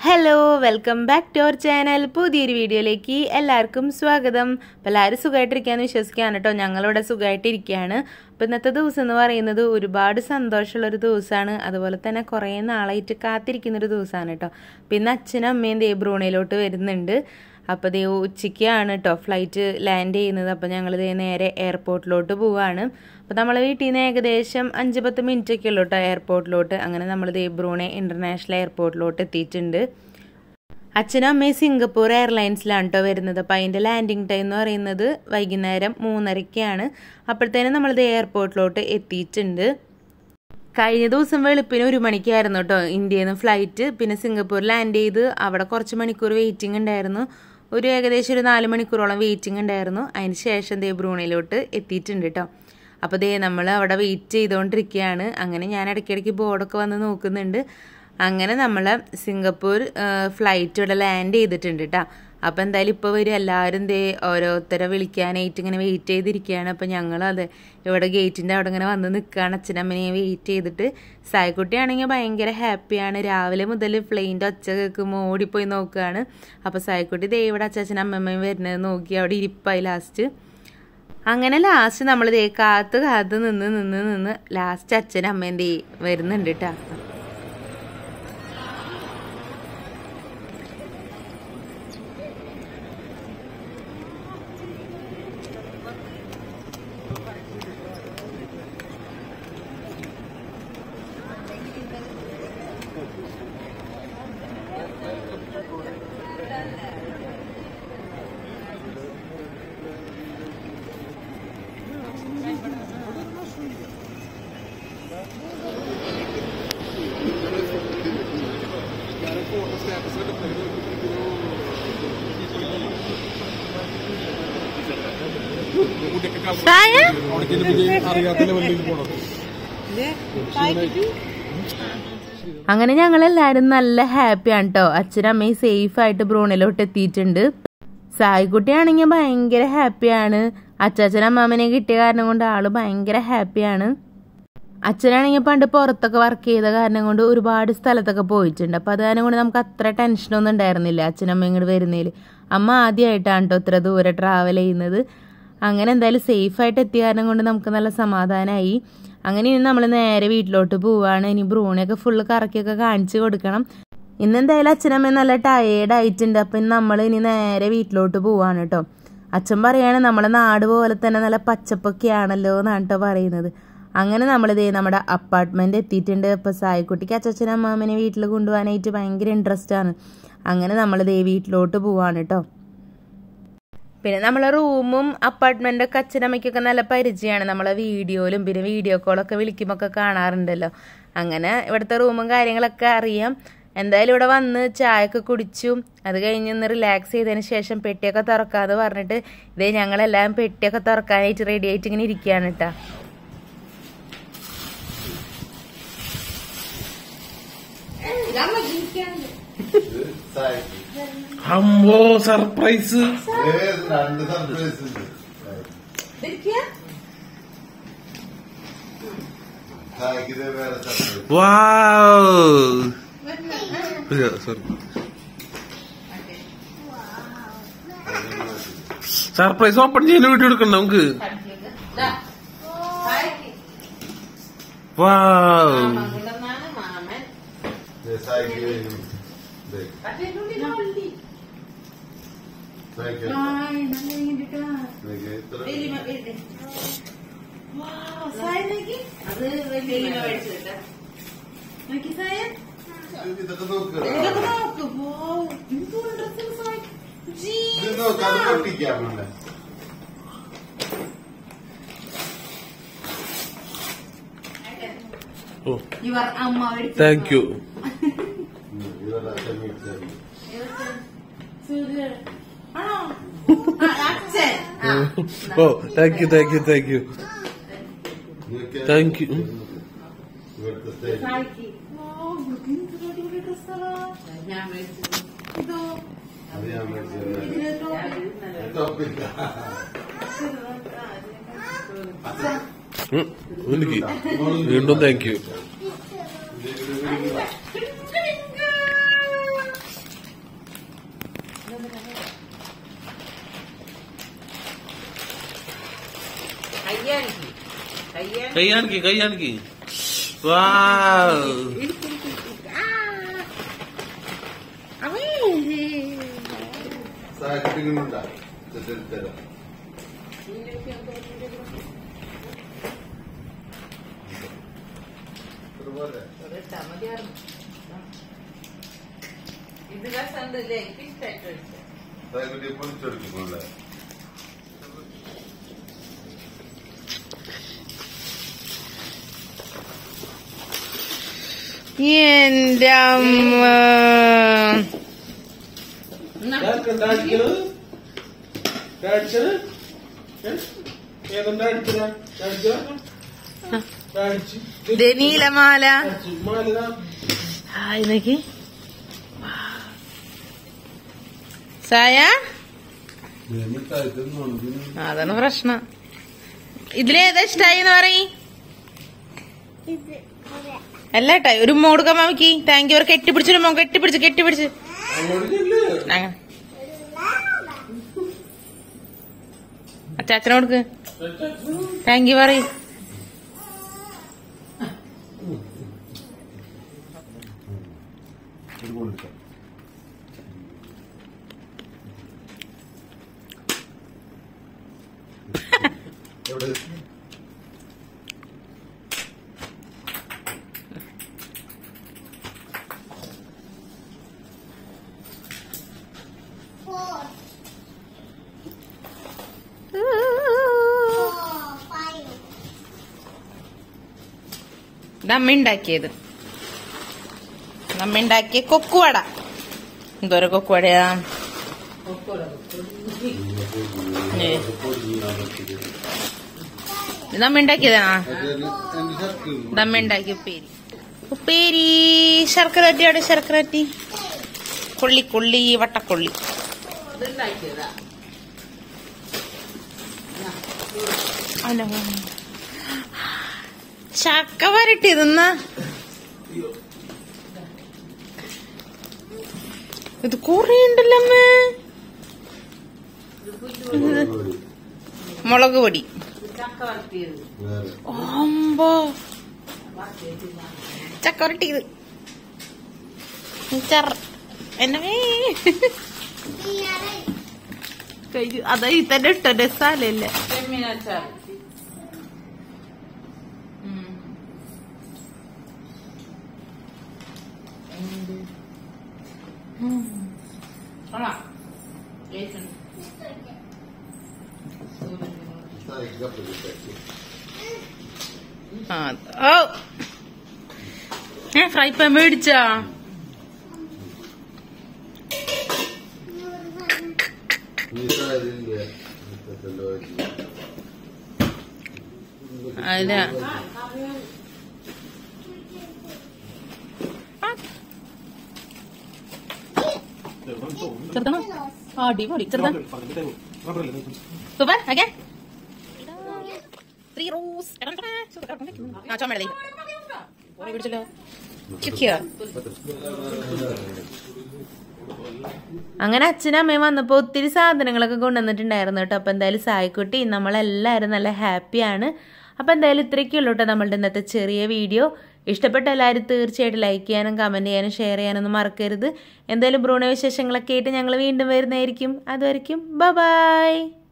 Hello welcome back to our channel പുതിയൊരു വീഡിയോയിലേക്ക് എല്ലാവർക്കും സ്വാഗതം അപ്പോൾ എല്ലാവരും സുഖമായിട്ടിരിക്കുകയെന്ന് വിശ്വസിക്കുകയാണ് കേട്ടോ ഞങ്ങളിവിടെ സുഖമായിട്ടിരിക്കുകയാണ് അപ്പോൾ ഇന്നത്തെ ദിവസം എന്ന് പറയുന്നത് ഒരുപാട് സന്തോഷമുള്ളൊരു ദിവസമാണ് അതുപോലെ തന്നെ കുറേ നാളായിട്ട് കാത്തിരിക്കുന്നൊരു ദിവസമാണ് കേട്ടോ പിന്നെ അച്ഛനും അമ്മയും ദേ ബ്രൂണയിലോട്ട് വരുന്നുണ്ട് അപ്പോൾ ദേ ഉച്ചയ്ക്കാണ് കേട്ടോ ഫ്ലൈറ്റ് ലാൻഡ് ചെയ്യുന്നത് അപ്പോൾ ഞങ്ങൾ ദേ നേരെ എയർപോർട്ടിലോട്ട് പോവാണ് അപ്പോൾ നമ്മൾ വീട്ടിൽ നിന്ന് ഏകദേശം അഞ്ച് പത്ത് മിനിറ്റ് ഒക്കെ ഉള്ളൂ കേട്ടോ എയർപോർട്ടിലോട്ട് അങ്ങനെ നമ്മൾ ദേ ബ്രൂണെ ഇൻ്റർനാഷണൽ എയർപോർട്ടിലോട്ട് എത്തിയിട്ടുണ്ട് അച്ഛനും അമ്മയും സിംഗപ്പൂർ എയർലൈൻസിലാണ് കേട്ടോ വരുന്നത് അപ്പോൾ അതിൻ്റെ ലാൻഡിങ് ടൈം എന്ന് പറയുന്നത് വൈകുന്നേരം മൂന്നരയ്ക്കാണ് അപ്പോഴത്തേനും നമ്മൾ ദേ എയർപോർട്ടിലോട്ട് എത്തിയിട്ടുണ്ട് കഴിഞ്ഞ ദിവസം വെളുപ്പിന് ഒരു മണിക്കായിരുന്നു കേട്ടോ ഇന്ത്യയിൽ നിന്ന് ഫ്ലൈറ്റ് പിന്നെ സിംഗപ്പൂർ ലാൻഡ് ചെയ്ത് അവിടെ കുറച്ച് മണിക്കൂർ വെയിറ്റിംഗ് ഉണ്ടായിരുന്നു ഒരു ഏകദേശം ഒരു നാല് മണിക്കൂറോളം വെയിറ്റിംഗ് ഉണ്ടായിരുന്നു അതിന് ശേഷം ദേ ബ്രൂണയിലോട്ട് എത്തിയിട്ടുണ്ട് കേട്ടോ അപ്പോൾ ദേ നമ്മൾ അവിടെ വെയിറ്റ് ചെയ്തുകൊണ്ടിരിക്കുകയാണ് അങ്ങനെ ഞാൻ ഇടയ്ക്കിടയ്ക്ക് ബോർഡൊക്കെ വന്ന് നോക്കുന്നുണ്ട് അങ്ങനെ നമ്മൾ സിംഗപ്പൂർ ഫ്ലൈറ്റ് ഇവിടെ ലാൻഡ് ചെയ്തിട്ടുണ്ട് കേട്ടോ അപ്പോൾ എന്തായാലും ഇപ്പോൾ വരും എല്ലാവരും ദേ ഓരോരുത്തരെ വിളിക്കാനായിട്ട് ഇങ്ങനെ വെയിറ്റ് ചെയ്തിരിക്കുകയാണ് അപ്പോൾ ഞങ്ങൾ അതെ ഇവിടെ ഗേറ്റിൻ്റെ അവിടെ ഇങ്ങനെ വന്ന് നിൽക്കുകയാണ് അച്ഛനമ്മനെ വെയിറ്റ് ചെയ്തിട്ട് സായിക്കുട്ടിയാണെങ്കിൽ ഭയങ്കര ഹാപ്പിയാണ് രാവിലെ മുതൽ പ്ലെയിൻ്റെ ഒച്ച കേൾക്കുമ്പോൾ ഓടിപ്പോയി നോക്കുകയാണ് അപ്പോൾ സായിക്കുട്ടി ദേ ഇവിടെ അച്ഛനും അമ്മമ്മയും വരുന്നത് നോക്കി അവിടെ ഇരിപ്പായി ലാസ്റ്റ് അങ്ങനെ ലാസ്റ്റ് നമ്മൾ ദേ കാത്ത് കാത്ത് നിന്ന് നിന്ന് നിന്ന് ലാസ്റ്റ് അച്ഛനും അമ്മയും ദേ വരുന്നുണ്ട് കേട്ടോ അറിയാത്ത ലെവലിൽ പോണം അങ്ങനെ ഞങ്ങൾ എല്ലാവരും നല്ല ഹാപ്പിയാണ് കേട്ടോ അച്ഛനും അമ്മയും സേഫ് ആയിട്ട് ബ്രൂണിലോട്ട് എത്തിയിട്ടുണ്ട് സായിക്കുട്ടിയാണെങ്കിൽ ഭയങ്കര ഹാപ്പിയാണ് അച്ചാച്ചനും അമ്മാമ്മനെ കിട്ടിയ കാരണം കൊണ്ട് ആള് ഭയങ്കര ഹാപ്പിയാണ് അച്ഛനാണെങ്കിൽ പണ്ട് പുറത്തൊക്കെ വർക്ക് ചെയ്ത കാരണം കൊണ്ട് ഒരുപാട് സ്ഥലത്തൊക്കെ പോയിട്ടുണ്ട് അപ്പോൾ അത് കാരണം കൊണ്ട് നമുക്ക് അത്ര ടെൻഷനൊന്നും ഉണ്ടായിരുന്നില്ല അച്ഛനമ്മ ഇങ്ങോട്ട് വരുന്നതിൽ അമ്മ ആദ്യമായിട്ടാണ് കേട്ടോ ഇത്ര ദൂരെ ട്രാവൽ ചെയ്യുന്നത് അങ്ങനെ എന്തായാലും സേഫായിട്ട് എത്തിയ കാരണം കൊണ്ട് നമുക്ക് നല്ല സമാധാനമായി അങ്ങനെ ഇനി നമ്മൾ നേരെ വീട്ടിലോട്ട് പോവാണ് ഇനി ബ്രൂണയൊക്കെ ഫുള്ള് കറക്കിയൊക്കെ കാണിച്ചു കൊടുക്കണം ഇന്ന് എന്തായാലും അച്ഛനമ്മ നല്ല ടയേർഡ് ആയിട്ടുണ്ട് അപ്പം ഇന്ന് നമ്മൾ ഇനി നേരെ വീട്ടിലോട്ട് പോവാണ് കേട്ടോ അച്ഛൻ പറയാണ് നമ്മുടെ നാട് പോലെ തന്നെ നല്ല പച്ചപ്പൊക്കെ ആണല്ലോ എന്നാണ് കേട്ടോ പറയുന്നത് അങ്ങനെ നമ്മളിതേ നമ്മുടെ അപ്പാർട്ട്മെന്റ് എത്തിയിട്ടുണ്ട് ഇപ്പോൾ സായിക്കുട്ടിക്ക് അച്ഛനും അമ്മാമ്മനെ വീട്ടിൽ കൊണ്ടുപോകാനായിട്ട് ഭയങ്കര ഇൻട്രസ്റ്റ് ആണ് അങ്ങനെ നമ്മളിതേ വീട്ടിലോട്ട് പോവാണ് കേട്ടോ പിന്നെ നമ്മളെ റൂമും അപ്പാർട്ട്മെന്റും ഒക്കെ അച്ഛനമ്മയ്ക്കൊക്കെ നല്ല പരിചയമാണ് നമ്മളെ വീഡിയോയിലും പിന്നെ വീഡിയോ കോളൊക്കെ വിളിക്കുമ്പോൾ ഒക്കെ കാണാറുണ്ടല്ലോ അങ്ങനെ ഇവിടുത്തെ റൂമും കാര്യങ്ങളൊക്കെ അറിയാം എന്തായാലും ഇവിടെ വന്ന് ചായയൊക്കെ കുടിച്ചു അത് കഴിഞ്ഞ് ഒന്ന് റിലാക്സ് ചെയ്തതിന് ശേഷം പെട്ടിയൊക്കെ തുറക്കാന്ന് പറഞ്ഞിട്ട് ഇതേ ഞങ്ങളെല്ലാം പെട്ടിയൊക്കെ തുറക്കാനായിട്ട് റെഡി ആയിട്ട് ഇങ്ങനെ ഇരിക്കുകയാണ് കേട്ടോ അമ്പോ സർപ്രൈസ് രണ്ട് സർപ്രൈസ് ഉണ്ട് സായിക്ക് ഇത് വേറെ surprise wow sorry surprise open ചെയ്യാൻ വീഡിയോ എടുക്കണം നമുക്ക് വാവ് ഇത് സായിക്ക് വരും. ഇത്. സായിക്ക് നിനക്ക് ഇത്ര ഇതൊക്കെ നോക്കുക ഇത് നോക്കാം അത് പൊട്ടിക്കാം വേണ്ട ഓ താങ്ക് യു ഇതെല്ലാം ക്ഷമിച്ചു ഓ thank you thank you thank you Thank you. ഇവിടുത്തെ സ്റ്റൈൽ അത് ഞാൻ മേടിച്ചത് ടോപ്പില്ല ഉം, എനിക്ക് വീണ്ടും താങ്ക് യു കയ്യാണിക്ക് കയ്യാ കൈയാണിക്ക് കൈയാണിക്ക് വാ സാഹചര്യങ്ങളുണ്ടാ തരാം ഇതുപോലെ ഇത് രസമുണ്ടല്ലേ എനിക്ക് ഇഷ്ടമായിട്ട് സാഹചര്യം പൊളിച്ചെടുക്കുമല്ലേ എന്റെ അമ്മ ഇത് നീലമാല ഹായ് നോക്കി സായ അതാണ് പ്രശ്നം ഇതിലേതാ ഇഷ്ടായി എന്ന് പറയും അല്ല ഏട്ടാ ഒരു മോടുക്കാൻ മാമിക്ക് താങ്ക് യു കെട്ടിപ്പിടിച്ചൊരു മോ കെട്ടിപ്പിടിച്ച് കെട്ടിപ്പിടിച്ച് അങ്ങനെ അച്ചാച്ചനെ കൊടുക്ക് താങ്ക് യു പറയും നമ്മ ഉണ്ടാക്കിയത് നമ്മ ഉണ്ടാക്കിയ കൊക്കുവട എന്തോരം കൊക്കുവടയാ ഏ. ഇത് നമ്മ ഉണ്ടാക്കിയതാ നമ്മ ഉണ്ടാക്കിയ ഉപ്പേരി ഉപ്പേരി ശർക്കര അട്ടിയോടെ ശർക്കര അട്ടി കൊള്ളി കൊള്ളി വട്ടക്കൊള്ളി അല്ല ചക്ക വരട്ടി തിന്ന ഇത് കൊറേ ഉണ്ടല്ലോ അമ്മേ മുളക് പൊടി അമ്പോ ചക്ക വരട്ടിയത് ചർ എന്നെ കഴിഞ്ഞു അതാ ഈ തന്നെ ഇട്ടോ രസാലല്ലേ ആ, ഓ ഏ ഫ്രൈ പാൻ മേടിച്ചാ അല്ല ചെറുതാണോ അടിപൊളി ചെറുതാ സൂപ്പർ ഓക്കെ ത്രീ റോസ് ആ ചോമടേ പിടിച്ചല്ലോ ചുക്കിയോ അങ്ങനെ അച്ഛനും അമ്മയും വന്നപ്പോൾ ഒത്തിരി സാധനങ്ങളൊക്കെ കൊണ്ടുവന്നിട്ടുണ്ടായിരുന്നു കേട്ടോ അപ്പോൾ എന്തായാലും സായിക്കുട്ടി നമ്മളെല്ലാവരും നല്ല ഹാപ്പിയാണ് അപ്പോൾ എന്തായാലും ഇത്രയൊക്കെ ഉള്ളൂ കേട്ടോ നമ്മളുടെ ഇന്നത്തെ ചെറിയ വീഡിയോ ഇഷ്ടപ്പെട്ട എല്ലാവരും തീർച്ചയായിട്ടും ലൈക്ക് ചെയ്യാനും കമൻറ്റ് ചെയ്യാനും ഷെയർ ചെയ്യാനൊന്നും മറക്കരുത് എന്തായാലും ബ്രൂണ വിശേഷങ്ങളൊക്കെ ആയിട്ട് ഞങ്ങൾ വീണ്ടും വരുന്നതായിരിക്കും അതുവരെയും ബ ബായ്